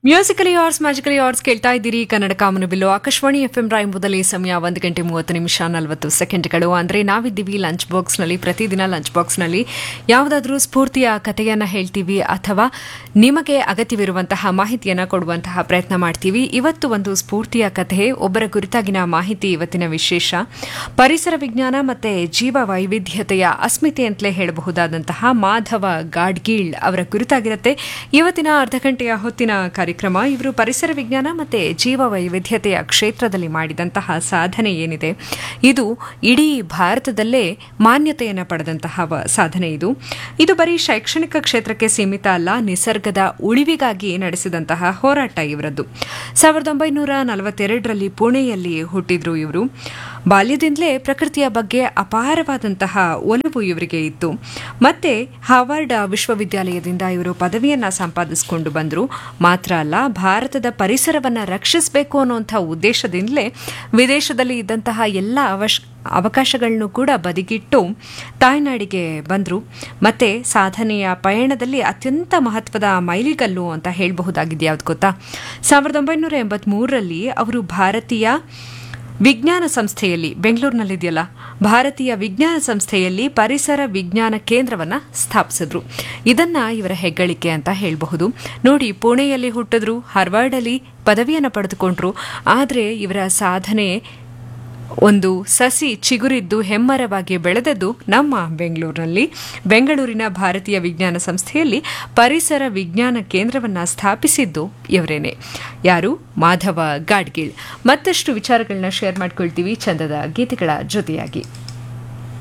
musically hours magically ಆರ್ಸ್ ಕೇಳ್ತಾ ಇದ್ದೀರಿ ಕನ್ನಡ ಕಾಮನು ಬಿಲ್ಲು ಆಕಾಶವಾಣಿ ಎಫ್ ಎಂ ರಾಯಂಬುದಲ್ಲಿ ಸಮಯ ಒಂದು ಗಂಟೆ ಮೂವತ್ತು ನಿಮಿಷ ನಲವತ್ತು ಸೆಕೆಂಡ್ಗಳು ಅಂದರೆ ನಾವಿದ್ದೀವಿ ಲಂಚ್ ಬಾಕ್ಸ್ನಲ್ಲಿ ಪ್ರತಿದಿನ ಲಂಚ್ ಬಾಕ್ಸ್ನಲ್ಲಿ ಯಾವುದಾದ್ರೂ ಸ್ಫೂರ್ತಿಯ ಕಥೆಯನ್ನು ಹೇಳ್ತೀವಿ ಅಥವಾ ನಿಮಗೆ ಅಗತ್ಯವಿರುವಂತಹ ಮಾಹಿತಿಯನ್ನು ಕೊಡುವಂತಹ ಪ್ರಯತ್ನ ಮಾಡ್ತೀವಿ ಇವತ್ತು ಒಂದು ಸ್ಫೂರ್ತಿಯ ಕಥೆ ಒಬ್ಬರ ಕುರಿತಾಗಿನ ಮಾಹಿತಿ ಇವತ್ತಿನ ವಿಶೇಷ ಪರಿಸರ ವಿಜ್ಞಾನ ಮತ್ತು ಜೀವ ವೈವಿಧ್ಯತೆಯ ಅಸ್ಮಿತೆ ಅಂತಲೇ ಹೇಳಬಹುದಾದಂತಹ ಮಾಧವ ಗಾಡ್ಗೀಳ್ ಅವರ ಕುರಿತಾಗಿರುತ್ತೆ ಇವತ್ತಿನ ಅರ್ಧ ಗಂಟೆಯ ಹೊತ್ತಿನ ಕಾರ್ಯಕ್ರಮ ಇವರು ಪರಿಸರ ವಿಜ್ಞಾನ ಮತ್ತು ಜೀವ ವೈವಿಧ್ಯತೆಯ ಕ್ಷೇತ್ರದಲ್ಲಿ ಮಾಡಿದಂತಹ ಸಾಧನೆ ಏನಿದೆ ಇದು ಇಡೀ ಭಾರತದಲ್ಲೇ ಮಾನ್ಯತೆಯನ್ನು ಪಡೆದಂತಹ ವ- ಸಾಧನೆ ಇದು ಇದು ಬರೀ ಶೈಕ್ಷಣಿಕ ಕ್ಷೇತ್ರಕ್ಕೆ ಸೀಮಿತ ಅಲ್ಲ ನಿಸರ್ಗದ ಉಳಿವಿಗಾಗಿ ನಡೆಸಿದಂತಹ ಹೋರಾಟ ಇವರದ್ದು ಸಾವಿರದ ಒಂಬೈನೂರ ನಲವತ್ತೆರಡರಲ್ಲಿ ಪುಣೆಯಲ್ಲಿ ಹುಟ್ಟಿದ್ರು ಇವರು ಬಾಲ್ಯದಿಂದಲೇ ಪ್ರಕೃತಿಯ ಬಗ್ಗೆ ಅಪಾರವಾದಂತಹ ಒಲವು ಇವರಿಗೆ ಇತ್ತು ಮತ್ತೆ ಹಾರ್ವರ್ಡ್ ವಿಶ್ವವಿದ್ಯಾಲಯದಿಂದ ಇವರು ಪದವಿಯನ್ನ ಸಂಪಾದಿಸಿಕೊಂಡು ಬಂದರು ಮಾತ್ರ ಅಲ್ಲ ಭಾರತದ ಪರಿಸರವನ್ನ ರಕ್ಷಿಸಬೇಕು ಅನ್ನುವಂಥ ಉದ್ದೇಶದಿಂದಲೇ ವಿದೇಶದಲ್ಲಿ ಇದ್ದಂತಹ ಎಲ್ಲ ಅವಶ್ ಅವಕಾಶಗಳನ್ನು ಕೂಡ ಬದಿಗಿಟ್ಟು ತಾಯ್ನಾಡಿಗೆ ಬಂದರು ಮತ್ತೆ ಸಾಧನೆಯ ಪಯಣದಲ್ಲಿ ಅತ್ಯಂತ ಮಹತ್ವದ ಮೈಲಿಗಲ್ಲು ಅಂತ ಹೇಳಬಹುದಾಗಿದೆ ಯಾವ್ದು ಗೊತ್ತಾ ಸಾವಿರದ ಒಂಬೈನೂರ ಎಂಬತ್ಮೂರರಲ್ಲಿ ಅವರು ಭಾರತೀಯ ವಿಜ್ಞಾನ ಸಂಸ್ಥೆಯಲ್ಲಿ ಬೆಂಗಳೂರಿನಲ್ಲಿದೆಯಲ್ಲ ಭಾರತೀಯ ವಿಜ್ಞಾನ ಸಂಸ್ಥೆಯಲ್ಲಿ ಪರಿಸರ ವಿಜ್ಞಾನ ಕೇಂದ್ರವನ್ನ ಸ್ಥಾಪಿಸಿದ್ರು ಇದನ್ನ ಇವರ ಹೆಗ್ಗಳಿಕೆ ಅಂತ ಹೇಳಬಹುದು ನೋಡಿ ಪುಣೆಯಲ್ಲಿ ಹುಟ್ಟಿದ್ರು ಹಾರ್ವರ್ಡಲ್ಲಿ ಪದವಿಯನ್ನು ಪಡೆದುಕೊಂಡ್ರು ಆದರೆ ಇವರ ಸಾಧನೆ ಒಂದು ಸಸಿ ಚಿಗುರಿದ್ದು ಹೆಮ್ಮರವಾಗಿ ಬೆಳೆದದ್ದು ನಮ್ಮ ಬೆಂಗಳೂರಿನಲ್ಲಿ ಬೆಂಗಳೂರಿನ ಭಾರತೀಯ ವಿಜ್ಞಾನ ಸಂಸ್ಥೆಯಲ್ಲಿ ಪರಿಸರ ವಿಜ್ಞಾನ ಕೇಂದ್ರವನ್ನು ಸ್ಥಾಪಿಸಿದ್ದು ಇವರೇನೆ ಯಾರು ಮಾಧವ ಗಾಡ್ಗೀಳ್ ಮತ್ತಷ್ಟು ವಿಚಾರಗಳನ್ನ ಶೇರ್ ಮಾಡ್ಕೊಳ್ತೀವಿ ಚಂದದ ಗೀತೆಗಳ ಜೊತೆಯಾಗಿ